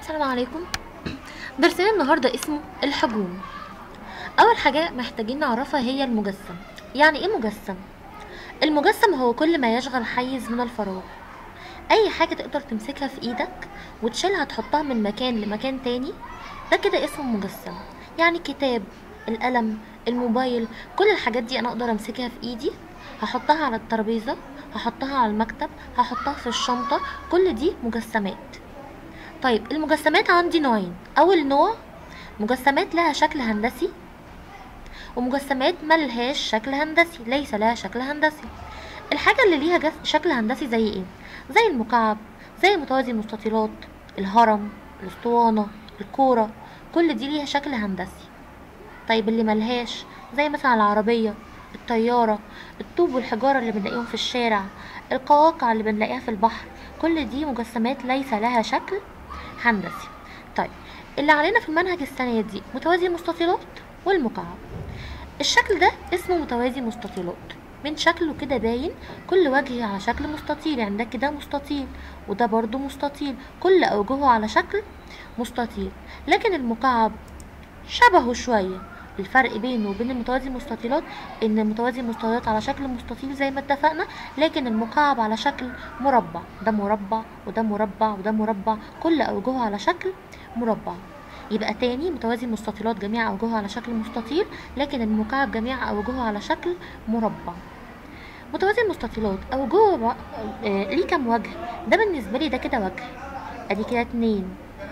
السلام عليكم درسنا النهارده اسمه الحجوم اول حاجه محتاجين نعرفها هي المجسم يعني ايه مجسم المجسم هو كل ما يشغل حيز من الفراغ اي حاجه تقدر تمسكها في ايدك وتشيلها تحطها من مكان لمكان تاني ده كده اسمه مجسم يعني كتاب القلم الموبايل كل الحاجات دي انا اقدر امسكها في ايدي هحطها على الترابيزه هحطها على المكتب هحطها في الشنطه كل دي مجسمات طيب المجسمات عندي نوعين اول نوع مجسمات لها شكل هندسي ومجسمات ملهاش شكل هندسي ليس لها شكل هندسي الحاجة اللي ليها جس شكل هندسي زي ايه زي المكعب زي متوازي المستطيلات الهرم الاسطوانة الكورة كل دي ليها شكل هندسي طيب اللي ملهاش زي مثلا العربية الطيارة الطوب والحجارة اللي بنلاقيهم في الشارع القواقع اللي بنلاقيها في البحر كل دي مجسمات ليس لها شكل هندسي طيب اللي علينا في المنهج السنة دي متوازي المستطيلات والمكعب الشكل ده اسمه متوازي مستطيلات من شكله كده باين كل وجه على شكل مستطيل يعني ده كده مستطيل وده برضو مستطيل كل أوجهه على شكل مستطيل لكن المكعب شبهه شوية الفرق بينه وبين المتوازي المستطيلات ان المتوازي المستطيلات على شكل مستطيل زي ما اتفقنا لكن المكعب على شكل مربع ده مربع وده مربع وده مربع كل اوجهه على شكل مربع يبقى تاني متوازي المستطيلات جميع اوجهه على شكل مستطيل لكن المكعب جميع اوجهه على شكل مربع متوازي المستطيلات اوجهه آه ليه كام وجه ده بالنسبه لي ده كده وجه ادي كده اتنين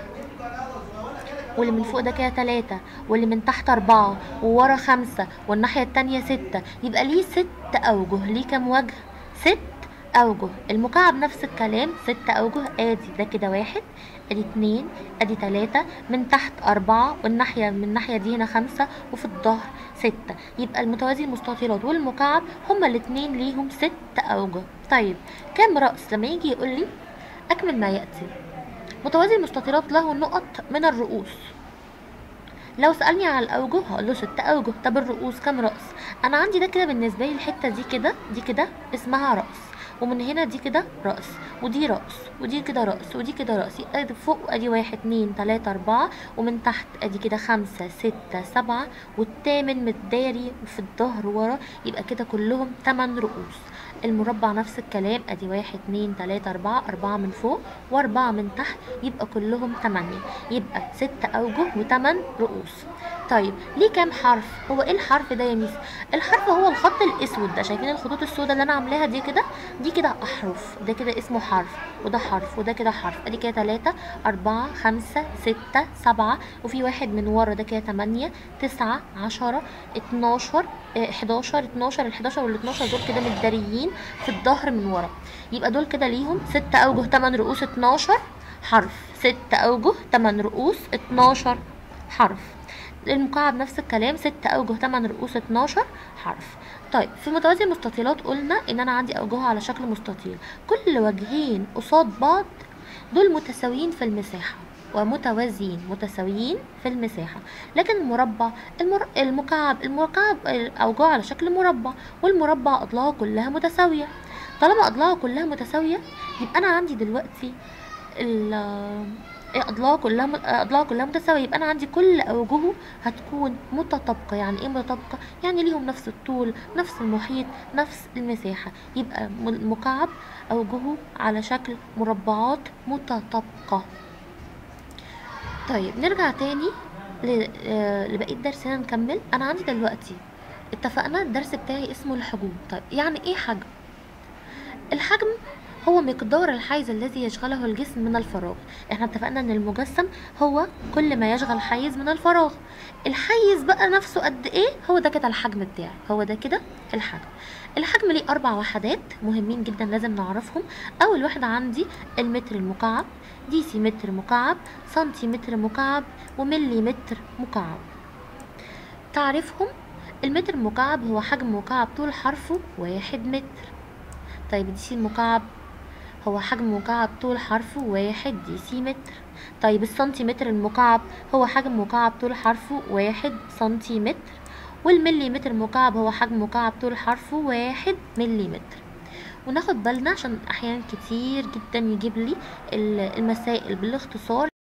واللي من فوق ده كده تلاتة واللي من تحت أربعة وورا خمسة والناحية التانية ستة يبقى ليه ست أوجه ليه كام وجه ست أوجه المكعب نفس الكلام ست أوجه ادي ده كده واحد ادي اتنين ادي تلاتة من تحت أربعة والناحية من الناحية دي هنا خمسة وفي الظهر ستة يبقى المتوازي المستطيلات والمكعب هما الاتنين ليهم ست أوجه طيب كام رأس لما يجي يقول لي أكمل ما يأتي متوازي المستطيلات له نقط من الرؤوس لو سألني على الأوجه هقول له ست أوجه طب الرؤوس كام رأس أنا عندي ده كده بالنسبة لي الحتة دي كده دي كده اسمها رأس ومن هنا دي كده رأس ودي رأس ودي كده رأس ودي كده رأس ادي فوق ادي واحد اتنين تلاتة اربعة ومن تحت ادي كده خمسة ستة سبعة والتامن متداري في الظهر ورا يبقى كده كلهم تمن رؤوس المربع نفس الكلام ادي واحد اتنين تلاتة اربعة اربعة من فوق واربعة من تحت يبقى كلهم تمانية يبقى ست اوجه وتمن رؤوس طيب ليه كام حرف هو ايه الحرف ده يا ميس الحرف هو الخط الاسود ده شايفين الخطوط السوداء اللي انا عاملاها دي كده دي كده احرف ده كده اسمه حرف وده حرف وده كده حرف ادي كده تلاتة اربعة خمسة ستة سبعة وفي واحد من ورا ده كده تمانية تسعة عشرة اتناشر حداشر اتناشر الحداشر والاتناشر دول كده متداريين في الظهر من ورا يبقى دول كده ليهم ستة اوجه تمن رؤوس اتناشر حرف ستة اوجه تمن رؤوس اتناشر حرف المكعب نفس الكلام ستة أوجه تمن رؤوس اتناشر حرف طيب في متوازي المستطيلات قلنا إن أنا عندي أوجهها على شكل مستطيل كل وجهين قصاد بعض دول متساويين في المساحة ومتوازيين متساويين في المساحة لكن المربع المر... المكعب المكعب أوجهه على شكل مربع والمربع أضلاعه كلها متساوية طالما أضلاعه كلها متساوية يبقى أنا عندي دلوقتي اضلاعه كلها اضلاعه كلها متساويه يبقى انا عندي كل اوجهه هتكون متطابقه يعني ايه متطابقه يعني ليهم نفس الطول نفس المحيط نفس المساحه يبقى المكعب اوجهه على شكل مربعات متطابقه طيب نرجع تاني لبقيه درسنا نكمل انا عندي دلوقتي اتفقنا الدرس بتاعي اسمه الحجوم طيب يعني ايه حجم الحجم هو مقدار الحيز الذي يشغله الجسم من الفراغ احنا اتفقنا ان المجسم هو كل ما يشغل حيز من الفراغ الحيز بقى نفسه قد ايه هو ده كده الحجم بتاعي هو ده كده الحجم الحجم ليه اربع وحدات مهمين جدا لازم نعرفهم اول واحده عندي المتر المكعب ديسيمتر مكعب سنتيمتر مكعب وملي متر مكعب تعريفهم المتر المكعب هو حجم مكعب طول حرفه واحد متر طيب ديسي المكعب هو حجم مكعب طول حرفه واحد ديسيمتر طيب السنتيمتر المكعب هو حجم مكعب طول حرفه واحد سنتيمتر والمليمتر مكعب هو حجم مكعب طول حرفه واحد مليمتر وناخد بالنا عشان احيانا كتير جدا يجيب لي المسائل بالاختصار